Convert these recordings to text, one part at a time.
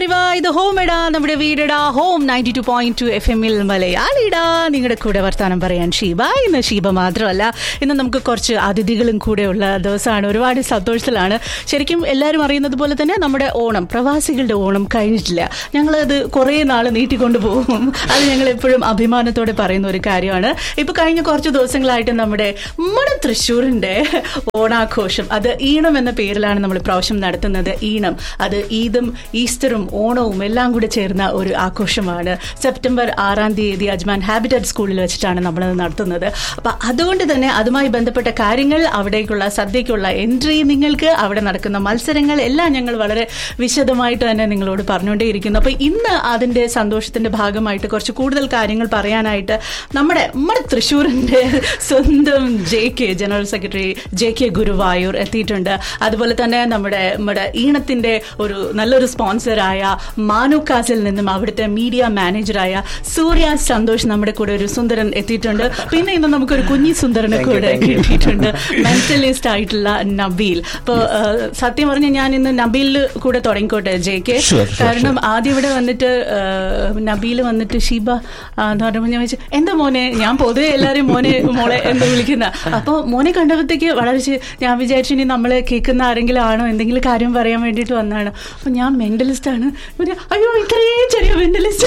ഇവ ഇത് ഹോം ഇടാ നമ്മുടെ വീടിടാ home ninety two point two F എമ്മിൽ മലയാളിടാ നിങ്ങളുടെ കൂടെ വർത്താനം പറയാൻ ഷീബ ഇന്ന് ഷീബ മാത്രമല്ല ഇന്ന് നമുക്ക് കുറച്ച് അതിഥികളും കൂടെയുള്ള ദിവസമാണ് ഒരുപാട് സന്തോഷത്തിലാണ് ശരിക്കും എല്ലാവരും അറിയുന്നത് പോലെ തന്നെ നമ്മുടെ ഓണം പ്രവാസികളുടെ ഓണം കഴിഞ്ഞിട്ടില്ല ഞങ്ങളത് കുറേ നാൾ നീട്ടിക്കൊണ്ടു പോകും അത് ഞങ്ങൾ എപ്പോഴും അഭിമാനത്തോടെ പറയുന്ന ഒരു കാര്യമാണ് ഇപ്പൊ കഴിഞ്ഞ കുറച്ച് ദിവസങ്ങളായിട്ട് നമ്മുടെ നമ്മുടെ തൃശ്ശൂരിന്റെ ഓണാഘോഷം അത് ഈണം എന്ന പേരിലാണ് നമ്മൾ ഇപ്രാവശ്യം നടത്തുന്നത് ഈണം അത് ഈദും ഈസ്റ്ററും ഓണവും എല്ലാം കൂടെ ചേർന്ന ഒരു ആഘോഷമാണ് സെപ്റ്റംബർ ആറാം തീയതി അജ്മാൻ ഹാബിറ്ററ്റ് സ്കൂളിൽ വെച്ചിട്ടാണ് നമ്മളത് നടത്തുന്നത് അപ്പൊ അതുകൊണ്ട് തന്നെ അതുമായി ബന്ധപ്പെട്ട കാര്യങ്ങൾ അവിടേക്കുള്ള സദ്യക്കുള്ള എൻട്രി നിങ്ങൾക്ക് അവിടെ നടക്കുന്ന മത്സരങ്ങൾ എല്ലാം ഞങ്ങൾ വളരെ വിശദമായിട്ട് തന്നെ നിങ്ങളോട് പറഞ്ഞുകൊണ്ടേയിരിക്കുന്നു അപ്പൊ ഇന്ന് അതിന്റെ സന്തോഷത്തിന്റെ ഭാഗമായിട്ട് കുറച്ച് കൂടുതൽ കാര്യങ്ങൾ പറയാനായിട്ട് നമ്മുടെ നമ്മുടെ തൃശ്ശൂരിന്റെ സ്വന്തം J K general secretary J K Guruvayur എത്തിയിട്ടുണ്ട് അതുപോലെ തന്നെ നമ്മുടെ നമ്മുടെ ഈണത്തിന്റെ ഒരു നല്ലൊരു സ്പോൺസറായ മാനു കാസിൽ നിന്നും അവിടുത്തെ മീഡിയ മാനേജറായ സൂര്യ സന്തോഷ് നമ്മുടെ കൂടെ ഒരു സുന്ദരൻ എത്തിയിട്ടുണ്ട് പിന്നെ ഇന്ന് നമുക്കൊരു കുഞ്ഞി സുന്ദരനെ Thank you, കൂടെ thank you. കിട്ടിയിട്ടുണ്ട് മെന്റലിസ്റ്റ് ആയിട്ടുള്ള നബീൽ അപ്പൊ സത്യം പറഞ്ഞ ഞാൻ ഇന്ന് നബീലിൽ കൂടെ തുടങ്ങിക്കോട്ടെ ജെ കെ Sure, sure, കാരണം ആദ്യം ഇവിടെ വന്നിട്ട് നബീൽ വന്നിട്ട് ഷീബ ആ, എന്ന് പറയുമ്പോൾ ഞാൻ വെച്ചു എന്താ മോനെ ഞാൻ പൊതുവെ എല്ലാവരും മോനെ മോളെ എന്ന് വിളിക്കുന്ന അപ്പൊ മോനെ കണ്ടപ്പോഴത്തേക്ക് വളരെ ചെ- ഞാൻ വിചാരിച്ചു ഇനി നമ്മളെ കേൾക്കുന്ന ആരെങ്കിലും ആണോ എന്തെങ്കിലും കാര്യം പറയാൻ വേണ്ടിയിട്ട് വന്നതാണ് അപ്പൊ ഞാൻ മെന്റലിസ്റ്റ് ആണ് ഇവര്, അയ്യോ ഇത്രയും ചെറിയ മെന്റലിസ്റ്റ്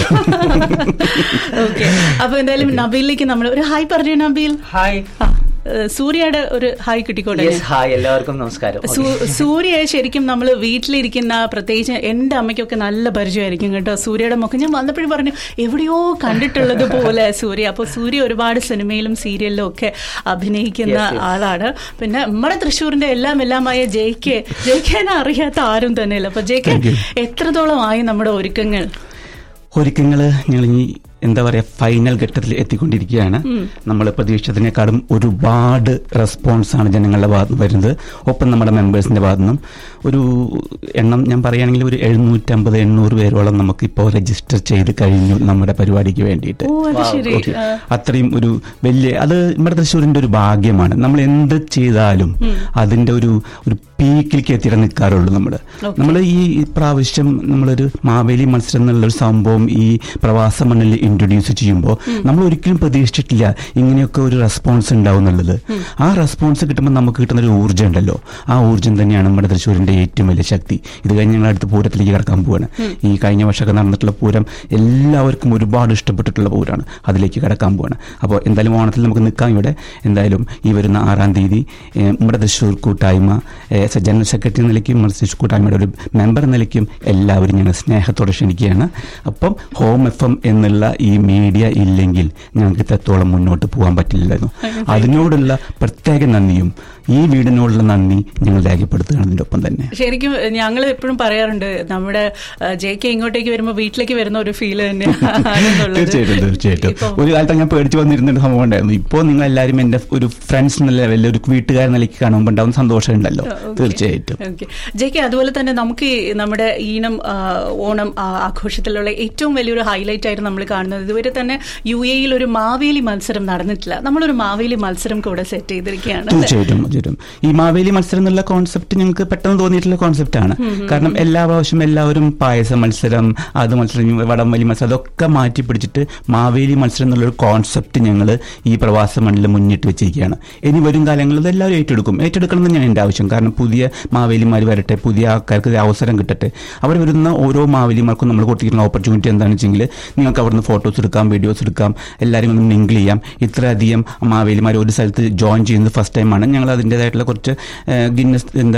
ഓക്കെ അപ്പൊ എന്തായാലും നബീലിലേക്ക് നമ്മൾ ഒരു ഹായ് പറഞ്ഞു നബീൽ ഹായ് ആ, ഏഹ്, സൂര്യയുടെ ഒരു ഹായ് കിട്ടിക്കോട്ടെ യെസ് ഹായ് എല്ലാവർക്കും നമസ്കാരം സൂ- സൂര്യയെ ശരിക്കും നമ്മൾ വീട്ടിലിരിക്കുന്ന പ്രത്യേകിച്ച് എൻ്റെ അമ്മയ്ക്കൊക്കെ നല്ല പരിചയമായിരിക്കും കേട്ടോ സൂര്യയുടെ മുഖം ഞാൻ വന്നപ്പോഴും പറഞ്ഞു എവിടെയോ കണ്ടിട്ടുള്ളത് പോലെ സൂര്യ അപ്പോൾ സൂര്യ ഒരുപാട് സിനിമയിലും സീരിയലിലും ഒക്കെ അഭിനയിക്കുന്ന Yes, yes. ആളാണ് പിന്നെ നമ്മുടെ തൃശ്ശൂരിന്റെ എല്ലാം എല്ലാമായ ജെ കെ ജെ കെനെ അറിയാത്ത ആരും തന്നെയില്ല അപ്പൊ ജെ കെ Thank you. എത്രത്തോളമായി നമ്മുടെ ഒരുക്കങ്ങൾ ഒരുക്കങ്ങള് ഞങ്ങൾ ഈ എന്താ പറയാ ഫൈനൽ ഘട്ടത്തിൽ എത്തിക്കൊണ്ടിരിക്കുകയാണ് നമ്മൾ പ്രതീക്ഷിച്ചതിനേക്കാളും ഒരുപാട് റെസ്പോൺസ് ആണ് ജനങ്ങളുടെ ഭാഗത്ത് നിന്ന് വരുന്നത് ഒപ്പം നമ്മുടെ മെമ്പേഴ്സിന്റെ ഭാഗത്തു നിന്നും ഒരു എണ്ണം ഞാൻ പറയുകയാണെങ്കിൽ ഒരു എഴുന്നൂറ്റമ്പത് എണ്ണൂറ് പേരോളം നമുക്ക് ഇപ്പോൾ രജിസ്റ്റർ ചെയ്ത് കഴിഞ്ഞു നമ്മുടെ പരിപാടിക്ക് വേണ്ടിയിട്ട് ഓ അത് Wow, ശരി ഓക്കെ. ആ. അത്രയും ഒരു വലിയ അത് നമ്മുടെ തൃശ്ശൂരിന്റെ ഒരു ഭാഗ്യമാണ് നമ്മൾ എന്ത് ചെയ്താലും അതിന്റെ ഒരു ഒരു പീക്കിലേക്ക് എത്തിയിട്ട് നിൽക്കാറുള്ളൂ നമ്മൾ Okay. നമ്മൾ ഈ പ്രാവശ്യം നമ്മളൊരു മാവേലി മത്സരം എന്നുള്ള ഒരു സംഭവം ഈ പ്രവാസ മണ്ണിൽ ഇൻട്രൊഡ്യൂസ് ചെയ്യുമ്പോൾ നമ്മൾ ഒരിക്കലും പ്രതീക്ഷിച്ചിട്ടില്ല ഇങ്ങനെയൊക്കെ ഒരു റെസ്പോൺസ് ഉണ്ടാവും എന്നുള്ളത് ആ റെസ്പോൺസ് കിട്ടുമ്പോൾ നമുക്ക് കിട്ടുന്ന ഒരു ഊർജ്ജം ഉണ്ടല്ലോ ആ ഊർജ്ജം തന്നെയാണ് നമ്മുടെ തൃശ്ശൂരിന്റെ ഏറ്റവും വലിയ ശക്തി ഇത് കഴിഞ്ഞ് ഞങ്ങൾ അടുത്ത പൂരത്തിലേക്ക് കിടക്കാൻ പോവാണ് ഈ കഴിഞ്ഞ വർഷമൊക്കെ നടന്നിട്ടുള്ള പൂരം എല്ലാവർക്കും ഒരുപാട് ഇഷ്ടപ്പെട്ടിട്ടുള്ള പൂരമാണ് അതിലേക്ക് കിടക്കാൻ പോവാണ് അപ്പോൾ എന്തായാലും ഓണത്തിൽ നമുക്ക് നിൽക്കാം ഇവിടെ എന്തായാലും ഈ വരുന്ന ആറാം തീയതി ഏഹ്, നമ്മുടെ തൃശ്ശൂർ കൂട്ടായ്മ ഏഹ്, സ- ജനറൽ സെക്രട്ടറി നിലയ്ക്കും നമ്മുടെ തൃശ്ശൂർ കൂട്ടായ്മയുടെ ഒരു മെമ്പർ നിലയ്ക്കും എല്ലാവരും ഞങ്ങൾ സ്നേഹത്തോടെ ക്ഷണിക്കുകയാണ് അപ്പം ഹോം എഫ് എം എന്നുള്ള ഈ മീഡിയ ഇല്ലെങ്കിൽ ഞങ്ങൾക്ക് ഇത്രത്തോളം മുന്നോട്ട് പോകാൻ പറ്റില്ലായിരുന്നു അതിനോടുള്ള പ്രത്യേക നന്ദിയും ഈ വീടിനോടുള്ള നന്ദി ഞങ്ങൾ രേഖപ്പെടുത്തുകയാണ് അതിൻ്റെ ഒപ്പം തന്നെ ശരിക്കും ഞങ്ങൾ എപ്പോഴും പറയാറുണ്ട് നമ്മുടെ ജെ കെ ഇങ്ങോട്ടേക്ക് വരുമ്പോൾ വീട്ടിലേക്ക് വരുന്ന ഒരു ഫീല് തന്നെയാണെന്നുള്ളത് തീർച്ചയായിട്ടും തീർച്ചയായിട്ടും ഇപ്പം ഒരു കാലത്ത് ഞാൻ പേടിച്ച് വന്നിരുന്ന ഒരു സംഭവം ഉണ്ടായിരുന്നു ഇപ്പോൾ നിങ്ങൾ എല്ലാവരും എന്റെ ഒരു ഫ്രണ്ട്സ് എന്ന ലെവലിൽ ഒരു വീട്ടുകാരൻ നിലയ്ക്ക് കാണുമ്പോൾ ഉണ്ടാവുന്ന സന്തോഷം ഉണ്ടല്ലോ Okay. തീർച്ചയായിട്ടും Okay. ജെ കെ അതുപോലെ തന്നെ നമുക്ക് ഈ നമ്മുടെ ഈണം ആ, ഓണം ആ, ആഘോഷത്തിലുള്ള ഏറ്റവും വലിയൊരു ഹൈലൈറ്റ് ആയിട്ട് നമ്മൾ കാണുന്നത് ഇതുവരെ തന്നെ യു എയിൽ ഒരു മാവേലി മത്സരം നടന്നിട്ടില്ല നമ്മളൊരു മാവേലി മത്സരം കൂടെ സെറ്റ് ചെയ്തിരിക്കുകയാണ് അല്ലേ? തീർച്ചയായിട്ടും തീർച്ചയായിട്ടും ഈ മാവേലി മത്സരം എന്നുള്ള കോൺസെപ്റ്റ് ഞങ്ങൾക്ക് പെട്ടെന്ന് തോന്നിയിട്ടുള്ള കോൺസെപ്റ്റ് ആണ് കാരണം എല്ലാ പ്രാവശ്യം എല്ലാവരും പായസ മത്സരം അത് മത്സരം വടംവലി മത്സരം അതൊക്കെ മാറ്റി പിടിച്ചിട്ട് മാവേലി മത്സരം എന്നുള്ളൊരു കോൺസെപ്റ്റ് ഞങ്ങൾ ഈ പ്രവാസ മണ്ണിൽ മുന്നിട്ട് വെച്ചിരിക്കുകയാണ് ഇനി വരും കാലങ്ങളിൽ ഇത് എല്ലാവരും ഏറ്റെടുക്കും ഏറ്റെടുക്കണം എന്ന് തന്നെയാണ് എൻ്റെ ആവശ്യം കാരണം പുതിയ മാവേലിമാർ വരട്ടെ പുതിയ ആൾക്കാർക്ക് ഇത് അവസരം കിട്ടട്ടെ അവർ വരുന്ന ഓരോ മാവേലിമാർക്കും നമ്മൾ കൊടുത്തിരിക്കുന്ന ഓപ്പർച്യൂണിറ്റി എന്താണെന്ന് വെച്ചെങ്കിൽ നിങ്ങൾക്ക് അവിടുന്ന് ഫോട്ടോസ് എടുക്കാം വീഡിയോസ് എടുക്കാം എല്ലാവരും ഒന്ന് മിങ്കിൾ ചെയ്യാം ഇത്രയധികം മാവേലിമാർ ഒരു സ്ഥലത്ത് ജോയിൻ ചെയ്യുന്നത് ഫസ്റ്റ് ടൈമാണ് ഞങ്ങൾ അതിൻ്റെതായിട്ടുള്ള കുറച്ച് ഗിന്നസ് എന്താ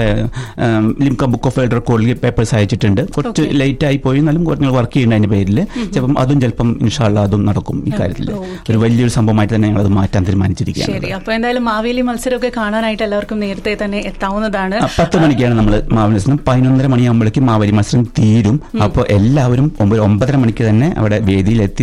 ലിംക ബുക്ക് ഓഫ് വേൾഡ് റെക്കോർഡിൽ പേപ്പേഴ്സ് അയച്ചിട്ടുണ്ട് കുറച്ച് Okay. ലേറ്റ് ആയി പോയി എന്നാലും കുറച്ച് ഞങ്ങൾ വർക്ക് ചെയ്യുന്ന അതിന്റെ പേരിൽ ചിലപ്പം അതും ചിലപ്പം ഇൻഷാല്ല അതും നടക്കും ഈ കാര്യത്തിൽ Okay. ഒരു വലിയൊരു സംഭവമായിട്ട് തന്നെ ഞങ്ങൾ അത് മാറ്റാൻ തീരുമാനിച്ചിരിക്കുകയാണ് ശരി അപ്പൊ എന്തായാലും മാവേലി മത്സരമൊക്കെ കാണാനായിട്ട് എല്ലാവർക്കും നേരത്തെ തന്നെ എത്താവുന്നതാണ് ആ, പത്ത് മണിക്കാണ് നമ്മൾ മാവേലി മത്സരം പതിനൊന്നര മണിയാകുമ്പോഴേക്കും മാവേലി മത്സരം തീരും അപ്പോൾ എല്ലാവരും ഒമ്പത് ഒമ്പതര മണിക്ക് തന്നെ അവിടെ വേദിയിൽ എത്തി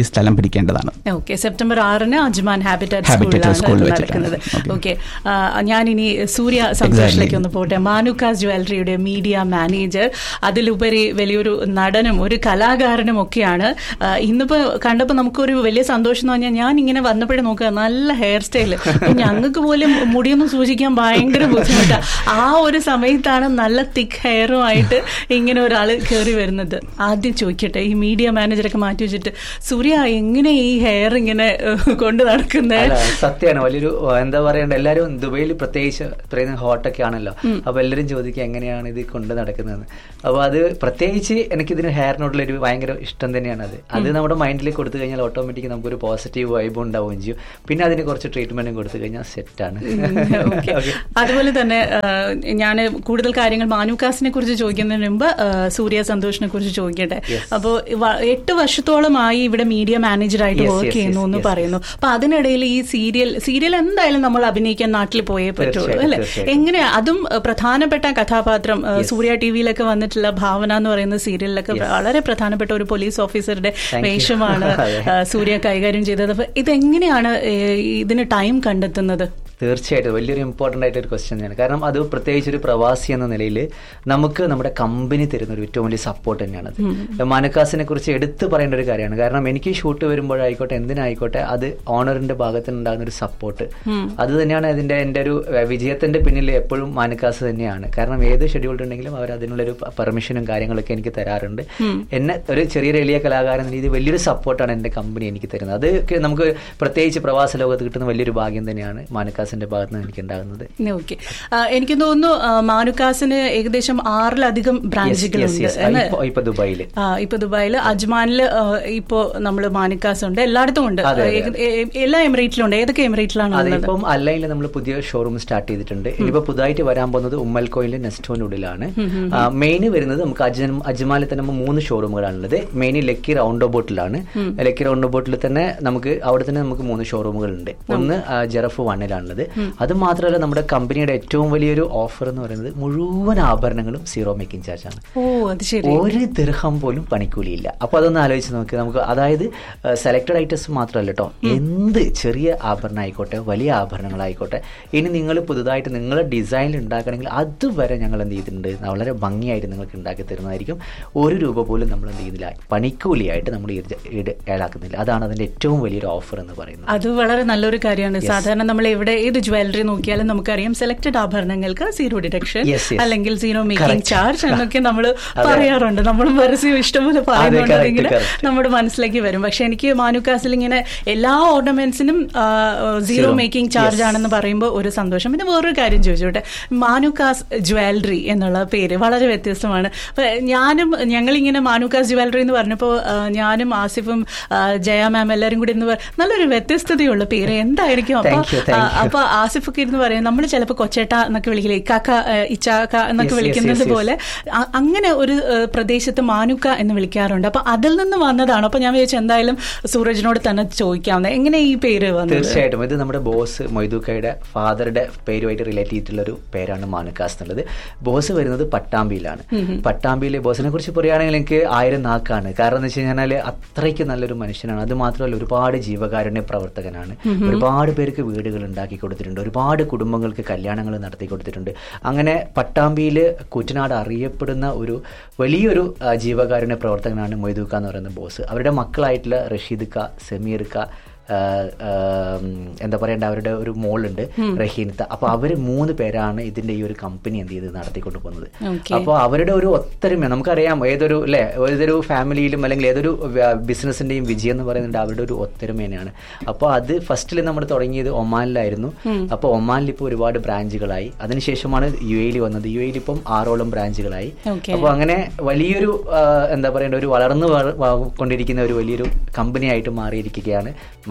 വേണ്ടി സ്ഥലം പിടിക്കേണ്ടതാണ് ഓക്കെ സെപ്റ്റംബർ ആറിന് അജ്മാൻ ഹാബിറ്റാറ്റ് Habitat സ്കൂളിലാണ് School നടക്കുന്നത് വെച്ചിട്ടാണ്. ഓക്കെ ഞാൻ ഇനി സൂര്യ സന്തോഷിലേക്ക് ഒന്ന് പോട്ടെ മാനുക്കാസ് ജ്വല്ലറിയുടെ മീഡിയ മാനേജർ അതിലുപരി വലിയൊരു നടനും ഒരു കലാകാരനും ഒക്കെയാണ് ആ, ഇന്നിപ്പോ കണ്ടപ്പോൾ നമുക്കൊരു വലിയ സന്തോഷം എന്ന് പറഞ്ഞാൽ ഞാൻ ഇങ്ങനെ വന്നപ്പോഴേ നോക്കുക നല്ല ഹെയർ സ്റ്റൈല് ഞങ്ങൾക്ക് പോലും മുടിയൊന്നും സൂചിക്കാൻ ഭയങ്കര ബുദ്ധിമുട്ടാണ് ആ ഒരു സമയത്താണ് നല്ല തിക്ക് ഹെയറുമായിട്ട് ഇങ്ങനെ ഒരാൾ കയറി വരുന്നത് ആദ്യം ചോദിക്കട്ടെ ഈ മീഡിയ മാനേജറൊക്കെ മാറ്റി വെച്ചിട്ട് സൂര്യ എങ്ങനെ ഈ ഹെയർ ഇങ്ങനെ ഏഹ്, കൊണ്ട് നടക്കുന്നത് അല്ല സത്യമാണ് വലിയൊരു ഏഹ്, എന്താ പറയണ്ട എല്ലാരും ദുബൈയിൽ പ്രത്യേകിച്ച് ഇത്രയും ഹോട്ടൊക്കെ ആണല്ലോ അപ്പൊ എല്ലാരും ചോദിക്കുക എങ്ങനെയാണ് ഇത് കൊണ്ട് നടക്കുന്നത് അപ്പൊ അത് പ്രത്യേകിച്ച് എനിക്കിതിന് ഹെയറിനോടുള്ള ഒരു ഭയങ്കര ഇഷ്ടം തന്നെയാണ് അത് അത് നമ്മുടെ മൈൻഡിൽ കൊടുത്തു കഴിഞ്ഞാൽ ഓട്ടോമാറ്റിക് നമുക്കൊരു പോസിറ്റീവ് വൈബ് ഉണ്ടാവുകയും ചെയ്യും പിന്നെ അതിന് കുറച്ച് ട്രീറ്റ്മെന്റും കൊടുത്തു കഴിഞ്ഞാൽ സെറ്റാണ് ഓക്കെ. അതുപോലെ തന്നെ ഞാൻ കൂടുതൽ കാര്യങ്ങൾ മാനുക്കാസിനെ കുറിച്ച് ചോദിക്കുന്നതിന് മുമ്പ് ആ, സൂര്യ സന്തോഷിനെ കുറിച്ച് ചോദിക്കട്ടെ അപ്പോൾ എട്ട് വർഷത്തോളമായി ഇവിടെ മീഡിയ മാനേജറായിട്ട് Yes, വർക്ക് yes, ചെയ്യുന്നു yes, എന്ന് yes, പറയുന്നു അപ്പൊ അതിനിടയിൽ ഈ സീരിയൽ സീരിയൽ എന്തായാലും നമ്മൾ അഭിനയിക്കാൻ നാട്ടിൽ പോയേ പറ്റുള്ളൂ തീർച്ചയായും, അല്ലെ തീർച്ചയായും. എങ്ങനെയാ അതും ആ, പ്രധാനപ്പെട്ട കഥാപാത്രം ആ, സൂര്യ ടി വിയിലൊക്കെ വന്നിട്ടുള്ള ഭാവന എന്ന് പറയുന്ന സീരിയലിലൊക്കെ വളരെ പ്രധാനപ്പെട്ട ഒരു പോലീസ് ഓഫീസറുടെ Thank you. വേഷമാണ് അതെ. ആ, സൂര്യ കൈകാര്യം ചെയ്തത് അപ്പൊ ഇതെങ്ങനെയാണ് ഏ, ഇതിന് ടൈം കണ്ടെത്തുന്നത് തീർച്ചയായിട്ടും വലിയൊരു ഇമ്പോർട്ടൻ്റ് ആയിട്ടൊരു ക്വസ്റ്റ്യൻ തന്നെയാണ് കാരണം അത് പ്രത്യേകിച്ച് ഒരു പ്രവാസി എന്ന നിലയിൽ നമുക്ക് നമ്മുടെ കമ്പനി തരുന്ന ഒരു ഏറ്റവും വലിയ സപ്പോർട്ട് തന്നെയാണത് മാനക്കാസിനെ കുറിച്ച് എടുത്തു പറയേണ്ട ഒരു കാര്യമാണ് കാരണം എനിക്ക് ഷൂട്ട് വരുമ്പോഴായിക്കോട്ടെ എന്തിനായിക്കോട്ടെ അത് ഓണറിന്റെ ഭാഗത്ത് നിന്ന് ഉണ്ടാകുന്ന ഒരു സപ്പോർട്ട് അത് തന്നെയാണ് അതിന്റെ എൻ്റെ ഒരു ഏഹ്, വിജയത്തിന്റെ പിന്നിൽ എപ്പോഴും മാനക്കാസ് തന്നെയാണ് കാരണം ഏത് ഷെഡ്യൂൾ ഉണ്ടെങ്കിലും അവർ അതിനുള്ളൊരു പെർമിഷനും കാര്യങ്ങളൊക്കെ എനിക്ക് തരാറുണ്ട് എന്നെ ഒരു ചെറിയൊരു എളിയ കലാകാരൻ എന്ന രീതിയിൽ വലിയൊരു സപ്പോർട്ടാണ് എൻ്റെ കമ്പനി എനിക്ക് തരുന്നത് അത് ഒക്കെ നമുക്ക് പ്രത്യേകിച്ച് പ്രവാസ ലോകത്ത് കിട്ടുന്ന വലിയൊരു ഭാഗ്യം തന്നെയാണ് മാനക്കാസിന്റെ ഭാഗത്ത് നിന്ന് എനിക്ക് ഉണ്ടാകുന്നത് ഓക്കെ എനിക്ക് തോന്നുന്നു ആ, മാനുക്കാസിന് ഏകദേശം ആറിലധികം ബ്രാഞ്ചുകളുണ്ട് yes. ആ, അല്ലേ? ഇപ്പൊ- ഇപ്പൊ ദുബായില്. ആ, ഇപ്പൊ ദുബായില് അജ്മാനില് ആ, ഇപ്പോ നമ്മള് മാനുക്കാസ് ഉണ്ട് എല്ലായിടത്തും ഉണ്ട് അതെ, അതെ, ഏക- ഏ- എല്ലാ എമിറേറ്റിലും ഉണ്ട് ഏതൊക്കെ എമിറേറ്റിലാണ് അതെ ഉള്ളത് ഇപ്പം അല്ലയിൽ നമ്മൾ പുതിയ ഷോറൂം സ്റ്റാർട്ട് ചെയ്തിട്ടുണ്ട് ഇനിയിപ്പോ പുതുതായിട്ട് വരാൻ പോകുന്നത് ഉമ്മൽ കോയിലെ നെസ്റ്റോന്റെ ഉള്ളിലാണ് മെയിൻ വരുന്നത് നമുക്ക് അജ്മ അജ്മാലിൽ തന്നെ നമുക്ക് മൂന്ന് ഷോറൂമുകളാണുള്ളത് മെയിൻ ലക്കി റൗണ്ട് ബോട്ടിലാണ് ലക്കി റൗണ്ട് ബോട്ടിൽ തന്നെ നമുക്ക് അവിടെ തന്നെ നമുക്ക് മൂന്ന് ഷോറൂമുകൾ ഉണ്ട് ഒന്ന് ആ, ജെറഫ് വണ്ണിലാണുള്ളത് അത് മാത്രമല്ല നമ്മുടെ കമ്പനിയുടെ ഏറ്റവും വലിയൊരു ഓഫർ എന്ന് പറയുന്നത് മുഴുവൻ ആഭരണങ്ങളും സീറോ മേക്കിംഗ് ചാർജ് ആണ് ഓ അത് ശരി ഒരു ദിർഹം പോലും പണിക്കൂലിയില്ല അപ്പൊ അതൊന്ന് ആലോചിച്ച് നോക്ക് നമുക്ക് അതായത് സെലക്ടഡ് ഐറ്റംസ് മാത്രമല്ല കേട്ടോ എന്ത് ചെറിയ ആഭരണം ആയിക്കോട്ടെ വലിയ ആഭരണങ്ങളായിക്കോട്ടെ ഇനി നിങ്ങൾ പുതുതായിട്ട് നിങ്ങളുടെ ഡിസൈനിൽ ഉണ്ടാക്കണമെങ്കിൽ അതുവരെ ഞങ്ങൾ എന്ത് ചെയ്തിട്ടുണ്ട് വളരെ ഭംഗിയായിട്ട് നിങ്ങൾക്ക് ഉണ്ടാക്കി തരുന്നതായിരിക്കും ഒരു രൂപ പോലും നമ്മൾ എന്ത് ചെയ്യുന്നില്ല പണിക്കൂലിയായിട്ട് നമ്മൾ ഈട് ഈട് ഏടാക്കുന്നില്ല അതാണ് അതിന്റെ ഏറ്റവും വലിയൊരു ഓഫർ എന്ന് പറയുന്നത് അത് വളരെ നല്ലൊരു കാര്യമാണ് സാധാരണ നമ്മൾ എവിടെ ഏത് ജ്വല്ലറി നോക്കിയാലും നമുക്കറിയാം സെലക്ടഡ് ആഭരണങ്ങൾക്ക് സീറോ ഡിഡക്ഷൻ Yes, yes. അല്ലെങ്കിൽ സീറോ മേക്കിംഗ് Correct. ചാർജ് എന്നൊക്കെ നമ്മൾ അതെ. പറയാറുണ്ട് നമ്മൾ പരസ്യം ഇഷ്ടംപോലെ പറയുന്നുണ്ടെങ്കിൽ correct. നമ്മുടെ മനസ്സിലേക്ക് വരും പക്ഷെ എനിക്ക് മാനുക്കാസിൽ ഇങ്ങനെ എല്ലാ ഓർണമെന്റ്സിനും zero Zero. Making charge Yes. ആണെന്ന് പറയുമ്പോൾ ഒരു സന്തോഷം പിന്നെ വേറൊരു കാര്യം ചോദിച്ചോട്ടെ മാനുക്കാസ് ജ്വല്ലറി എന്നുള്ള പേര് വളരെ വ്യത്യസ്തമാണ് അപ്പൊ ഞാനും ഞങ്ങളിങ്ങനെ മാനുക്കാസ് ജ്വല്ലറി എന്ന് പറഞ്ഞപ്പോൾ ആ, ഞാനും ആസിഫും ആ, ജയ മാം എല്ലാവരും കൂടി എന്ന് പറ- നല്ലൊരു വ്യത്യസ്തതയുള്ള പേര് എന്തായിരിക്കും അപ്പൊ Thank you, thank ആ, you. അപ്പൊ ആസിഫൊക്കെ ഇരുന്ന് പറയും നമ്മൾ ചിലപ്പോൾ കൊച്ചേട്ട എന്നൊക്കെ വിളിക്കില്ലേ ഇക്കാക്ക ആ, ഇച്ചാക്ക എന്നൊക്കെ Yes, yes, വിളിക്കുന്നത് yes, yes. പോലെ അ- അങ്ങനെ ഒരു ആ, പ്രദേശത്ത് മാനുക്ക എന്ന് വിളിക്കാറുണ്ട് അപ്പൊ അതിൽ നിന്ന് വന്നതാണ് അപ്പൊ ഞാൻ വിചാരിച്ചു എന്തായാലും സൂരജിനോട് തന്നെ ചോദിക്കാവുന്നത് എങ്ങനെ ഈ പേര് വന്നത് തീർച്ചയായിട്ടും ഇത് നമ്മുടെ ബോസ് മൊയ്തുക്കയുടെ ഫാദറുടെ പേരുമായിട്ട് റിലേറ്റ് ചെയ്തിട്ടുള്ള ഒരു പേരാണ് മാനുക്കാസ് എന്നുള്ളത് ബോസ് വരുന്നത് പട്ടാമ്പിയിലാണ് പട്ടാമ്പിയിലെ ബോസിനെ കുറിച്ച് പറയുകയാണെങ്കിൽ എനിക്ക് ആയിരം നാക്കാണ് കാരണം എന്ന് വെച്ച് കഴിഞ്ഞാൽ അത്രയ്ക്ക് നല്ലൊരു മനുഷ്യനാണ് അത് മാത്രമല്ല ഒരുപാട് ജീവകാരുണ്യ പ്രവർത്തകനാണ് ഒരുപാട് പേർക്ക് വീടുകൾ ഉണ്ടാക്കി കൊടുത്തിട്ടുണ്ട് ഒരുപാട് കുടുംബങ്ങൾക്ക് കല്യാണങ്ങൾ നടത്തി കൊടുത്തിട്ടുണ്ട് അങ്ങനെ പട്ടാമ്പിയിൽ കുറ്റനാട് അറിയപ്പെടുന്ന ഒരു വലിയൊരു ആ, ജീവകാരുണ്യ പ്രവർത്തകനാണ് മൊയ്തുക്ക എന്ന് പറയുന്ന ബോസ് അവരുടെ മക്കളായിട്ടുള്ള റഷീദ് ക സമീർ ക ആ, ആ, എന്താ പറയണ്ട അവരുടെ ഒരു മോളുണ്ട് റഹീനത്ത അപ്പൊ അവര് മൂന്ന് പേരാണ് ഇതിന്റെ ഈ ഒരു കമ്പനി എന്ത് ചെയ്ത് നടത്തിക്കൊണ്ട് പോകുന്നത് Okay. അപ്പോൾ അവരുടെ ഒരു ഒത്തൊരുമ നമുക്കറിയാം ഏതൊരു അല്ലെ ഏതൊരു ഫാമിലിയിലും അല്ലെങ്കിൽ ഏതൊരു ബിസിനസിന്റെയും വിജയം എന്ന് പറയുന്നത് അവരുടെ ഒരു ഒത്തൊരുമ തന്നെയാണ് അപ്പോൾ അത് ഫസ്റ്റിൽ നമ്മൾ തുടങ്ങിയത് ഒമാനിലായിരുന്നു അപ്പോൾ ഒമാനിൽ ഇപ്പോൾ ഒരുപാട് ബ്രാഞ്ചുകളായി അതിനുശേഷമാണ് യു എയിൽ വന്നത് യു എയിൽ ഇപ്പം ആറോളം ബ്രാഞ്ചുകളായി Okay. അപ്പോൾ അങ്ങനെ വലിയൊരു ആ, എന്താ പറയണ്ട ഒരു വളർന്നു വ- വ- കൊണ്ടിരിക്കുന്ന ഒരു വലിയൊരു കമ്പനി ആയിട്ട് മാറിയിരിക്കുകയാണ്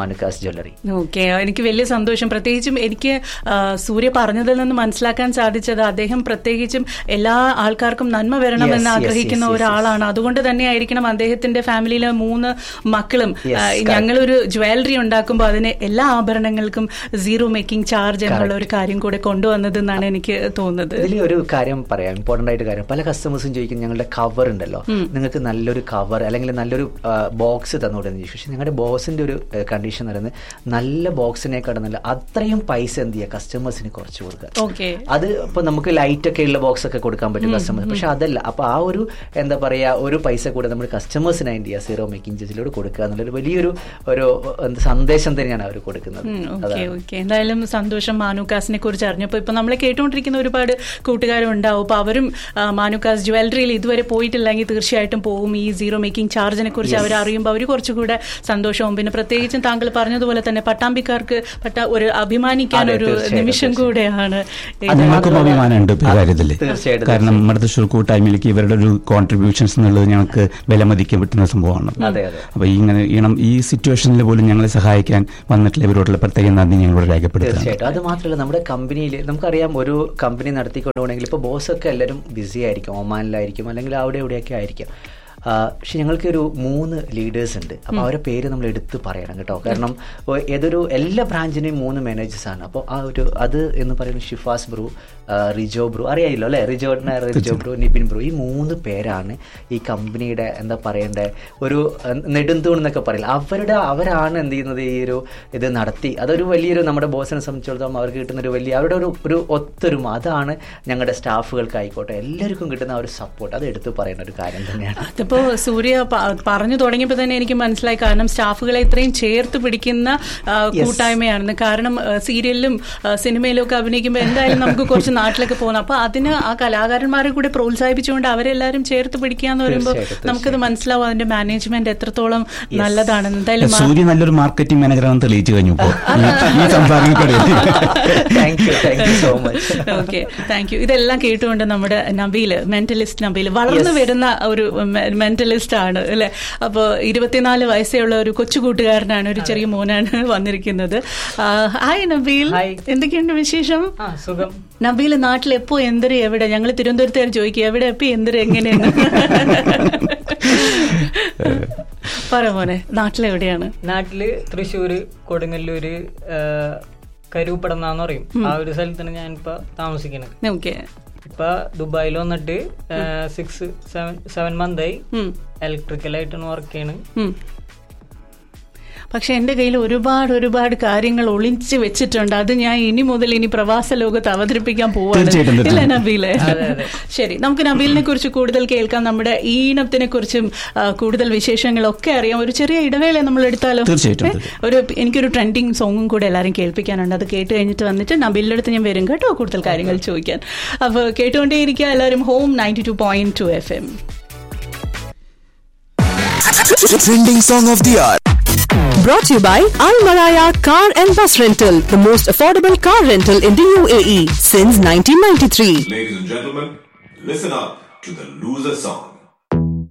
മാനുക്കാസ് ജ്വല്ലറി ഓക്കെ എനിക്ക് വലിയ സന്തോഷം പ്രത്യേകിച്ചും എനിക്ക് ആ, സൂര്യ പറഞ്ഞതിൽ നിന്ന് മനസ്സിലാക്കാൻ സാധിച്ചത് അദ്ദേഹം പ്രത്യേകിച്ചും എല്ലാ ആൾക്കാർക്കും നന്മ വരണമെന്ന് Yes, yes, ആഗ്രഹിക്കുന്ന yes, yes, ഒരാളാണ് അതുകൊണ്ട് തന്നെ ആയിരിക്കണം അദ്ദേഹത്തിന്റെ ഫാമിലിയിലെ മൂന്ന് മക്കളും Yes, ആ, correct. ഞങ്ങളൊരു ജ്വല്ലറി ഉണ്ടാക്കുമ്പോൾ അതിന് എല്ലാ ആഭരണങ്ങൾക്കും സീറോ മേക്കിംഗ് ചാർജ് എന്നുള്ള ഒരു കാര്യം കൂടെ കൊണ്ടുവന്നത് എന്നാണ് എനിക്ക് തോന്നുന്നത് ഇതിൽ ഒരു കാര്യം പറയാം ഇമ്പോർട്ടന്റ് ആയിട്ട് കാര്യം പല കസ്റ്റമേഴ്സും ചോദിക്കും ഞങ്ങളുടെ കവർ ഉണ്ടല്ലോ നിങ്ങൾക്ക് നല്ലൊരു കവർ അല്ലെങ്കിൽ നല്ലൊരു ബോക്സ് തന്നോടെ ചോദിച്ചു പക്ഷെ ഞങ്ങളുടെ ബോക്സിന്റെ ഒരു കണ്ടീഷൻ എന്ന് പറയുന്നത് നല്ല ബോക്സിനേക്കാൾ നല്ല അത്രയും പൈസ എന്ത് ചെയ്യുക കസ്റ്റമേഴ്സിന് കുറച്ച് കൊടുക്കുക ഓക്കെ അത് ഇപ്പൊ നമുക്ക് ലൈറ്റ് ഒക്കെ ഉള്ള ബോക്സ് ഒക്കെ കൊടുക്കാൻ പറ്റും കസ്റ്റമേഴ്സ് പക്ഷെ അതല്ല അപ്പൊ ആ ഒരു എന്താ പറയാ ഒരു പൈസ കൂടെ നമ്മൾ കസ്റ്റമേഴ്സിന് അതിന്റെ ചെയ്യുക സീറോ മേക്കിംഗ് ചേച്ചിലൂടെ കൊടുക്കുക എന്നുള്ളൊരു വലിയൊരു ഒരു എന്താ സന്ദേശം തന്നെയാണ് അവർ കൊടുക്കുന്നത് ഓക്കെ അതാണ്. ഓക്കെ എന്തായാലും സന്തോഷം മാനുക്കാസിനെ കുറിച്ച് അറിഞ്ഞപ്പോൾ ഇപ്പൊ നമ്മളെ കേട്ടുകൊണ്ടിരിക്കുന്ന ഒരുപാട് കൂട്ടുകാരും ഉണ്ടാവും അപ്പൊ അവരും ആ, മാനുക്കാസ് ജ്വല്ലറിയിൽ ഇതുവരെ പോയിട്ടില്ലെങ്കിൽ തീർച്ചയായിട്ടും പോകും ഈ സീറോ മേക്കിംഗ് ചാർജിനെ കുറിച്ച് അവർ അറിയുമ്പോൾ അവർ കുറച്ചുകൂടെ സന്തോഷവും പിന്നെ പ്രത്യേകിച്ചും താങ്കൾ പറഞ്ഞതുപോലെ തന്നെ പട്ടാമ്പിക്കാർക്ക് പട്ട ഒരു അഭിമാനിക്കാൻ അതെ, ഒരു തീർച്ചയായിട്ടും, നിമിഷം കൂടെയാണ് ഇത്. അത് ഞങ്ങൾക്കും മാത്രമല്ല- അഭിമാനമുണ്ട് ഇപ്പൊ ഈ കാര്യത്തില് തീർച്ചയായിട്ടും, കാരണം നമ്മുടെ തൃശ്ശൂർ കൂട്ടായ്മയിലേക്ക് ഇവരുടെ ഒരു കോൺട്രിബ്യൂഷൻസ് എന്നുള്ളത് ഞങ്ങൾക്ക് വിലമതിക്കാൻ പറ്റുന്ന സംഭവമാണ് അതെ അതെ അപ്പൊ ഈ ഇങ്ങനെ ഈണം ഈ സിറ്റുവേഷനിൽ പോലും ഞങ്ങളെ സഹായിക്കാൻ വന്നിട്ടുള്ള ഇവരോടുള്ള പ്രത്യേക നന്ദി ഞങ്ങളോട് രേഖപ്പെടുത്തുകയാണ് തീർച്ചയായിട്ടും അത് മാത്രമല്ല നമ്മുടെ കമ്പനിയിൽ നമുക്കറിയാം ഒരു കമ്പനി നടത്തിക്കൊണ്ട് പോകണമെങ്കിൽ ഇപ്പോൾ ബോസൊക്കെ എല്ലാവരും ബിസി ആയിരിക്കും ഒമാനിലായിരിക്കും അല്ലെങ്കിൽ അവിടെ എവിടെയൊക്കെ ആയിരിക്കും ആ, പക്ഷെ ഞങ്ങൾക്ക് ഒരു മൂന്ന് ലീഡേഴ്സ് ഉണ്ട് അപ്പോൾ അവരെ പേര് നമ്മൾ എടുത്ത് പറയണം കേട്ടോ കാരണം ഓ, ഏതൊരു എല്ലാ ബ്രാഞ്ചിനെയും മൂന്ന് മാനേജേഴ്സ് ആണ് അപ്പോൾ ആ ഒരു അത് എന്ന് പറയുന്നത് ഷിഫാസ് ബ്രൂ ആ, റിജോ ബ്രൂ അറിയാമല്ലോ അല്ലേ റിജോ റിജോ ബ്രൂ നിബിൻ ബ്രൂ ഈ മൂന്ന് പേരാണ് ഈ കമ്പനിയുടെ എന്താ പറയണ്ടേ ഒരു ആ, നെടുന്തൂൺ എന്നൊക്കെ പറയില്ല അവരുടെ അവരാണ് എന്ത് ചെയ്യുന്നത് ഈ ഒരു ഇത് നടത്തി അതൊരു വലിയൊരു നമ്മുടെ ബോസിനെ സംബന്ധിച്ചിടത്തോളം അവർക്ക് കിട്ടുന്ന ഒരു വലിയ അവരുടെ ഒരു ഒരു ഒത്തൊരുമ അതാണ് ഞങ്ങളുടെ സ്റ്റാഫുകൾക്കായിക്കോട്ടെ എല്ലാവർക്കും കിട്ടുന്ന ആ ഒരു സപ്പോർട്ട് അത് എടുത്തു പറയുന്ന ഒരു കാര്യം തന്നെയാണ് അതിപ്പോ സൂര്യ പ- പറഞ്ഞു തുടങ്ങിയപ്പോൾ തന്നെ എനിക്ക് മനസ്സിലായി കാരണം സ്റ്റാഫുകളെ ഇത്രയും ചേർത്ത് പിടിക്കുന്ന ആ, കൂട്ടായ്മയാണെന്ന് കാരണം ആ, സീരിയലിലും ആ, സിനിമയിലും ഒക്കെ അഭിനയിക്കുമ്പോൾ എന്തായാലും നമുക്ക് കുറച്ച് നാട്ടിലൊക്കെ പോകണം അപ്പൊ അതിന് ആ കലാകാരന്മാരെ കൂടെ പ്രോത്സാഹിപ്പിച്ചുകൊണ്ട് അവരെല്ലാരും ചേർത്ത് പിടിക്കുക എന്ന് പറയുമ്പോൾ തീർച്ചയായിട്ടും, നമുക്കത് മനസ്സിലാവും അതിന്റെ മാനേജ്മെന്റ് എത്രത്തോളം നല്ലതാണെന്ന് എന്തായാലും മാ- സൂര്യ നല്ലൊരു മാർക്കറ്റിംഗ് മാനേജറാണെന്ന് തെളിയിച്ചു കഴിഞ്ഞു ഇപ്പോ ഈ- ഈ സംസാരങ്ങൾക്കിടയിൽ thank you thank you so much okay thank you ഇതെല്ലാം കേട്ടുകൊണ്ട് നമ്മുടെ നബീല് മെന്റലിസ്റ്റ് നബീല് വളർന്നു വരുന്ന ഒരു മെന്റലിസ്റ്റ് ആണ് അല്ലെ അപ്പോൾ ഇരുപത്തിനാല് വയസ്സേ ഉള്ള ഒരു കൊച്ചു കൂട്ടുകാരനാണ് ഒരു ചെറിയ മോനാണ് വന്നിരിക്കുന്നത് ആ, ഹായ് നബീൽ ഹായ്. എന്തൊക്കെയുണ്ട് വിശേഷം ആ സുഖം നബീൽ നാട്ടിൽ എപ്പോ എന്തൊരു എവിടെ ഞങ്ങൾ തിരുവനന്തപുരത്തുകാർ ചോദിക്കുക എവിടെ എപ്പോ എന്തൊരു എങ്ങനെയാണ് പറ മോനെ നാട്ടിലെവിടെയാണ് നാട്ടില് തൃശ്ശൂര് കൊടുങ്ങല്ലൂര് ആ, കരൂപ്പടന്നാന്ന് പറയും ആ ഒരു സ്ഥലത്താണ് ഞാനിപ്പോ താമസിക്കുന്നത് ഓക്കെ ഇപ്പൊ ദുബായിൽ വന്നിട്ട് സിക്സ് സെവൻ സെവൻ മന്തായി ഇലക്ട്രിക്കലായിട്ടാണ് വർക്ക് ചെയ്യണത് പക്ഷെ എന്റെ കയ്യിൽ ഒരുപാട് ഒരുപാട് കാര്യങ്ങൾ ഒളിച്ചു വെച്ചിട്ടുണ്ട് അത് ഞാൻ ഇനി മുതൽ ഇനി പ്രവാസ ലോകത്ത് അവതരിപ്പിക്കാൻ പോവാണ് തീർച്ചയായിട്ടും, ഇല്ല തീർച്ചയായിട്ടും. നബീലെ ശരി നമുക്ക് നബീലിനെ കുറിച്ച് കൂടുതൽ കേൾക്കാം നമ്മുടെ ഈണത്തിനെ കുറിച്ചും ആ, കൂടുതൽ വിശേഷങ്ങളൊക്കെ അറിയാം ഒരു ചെറിയ ഇടവേള നമ്മൾ എടുത്താലോ തീർച്ചയായിട്ടും, ഏ? ഒരു എനിക്കൊരു ട്രെൻഡിങ് സോങ്ങും കൂടെ എല്ലാവരും കേൾപ്പിക്കാനുണ്ട് അത് കേട്ട് കഴിഞ്ഞിട്ട് വന്നിട്ട് നബീലിന്റെ അടുത്ത് ഞാൻ വരും കേട്ടോ കൂടുതൽ കാര്യങ്ങൾ ചോദിക്കാൻ അപ്പോൾ കേട്ടുകൊണ്ടേയിരിക്കുക എല്ലാവരും home ninety two point two F M Trending song of the hour. Brought to you by Al Maraya Car and Bus Rental, the most affordable car rental in the UAE since 1993. Ladies and gentlemen, listen up to the loser song.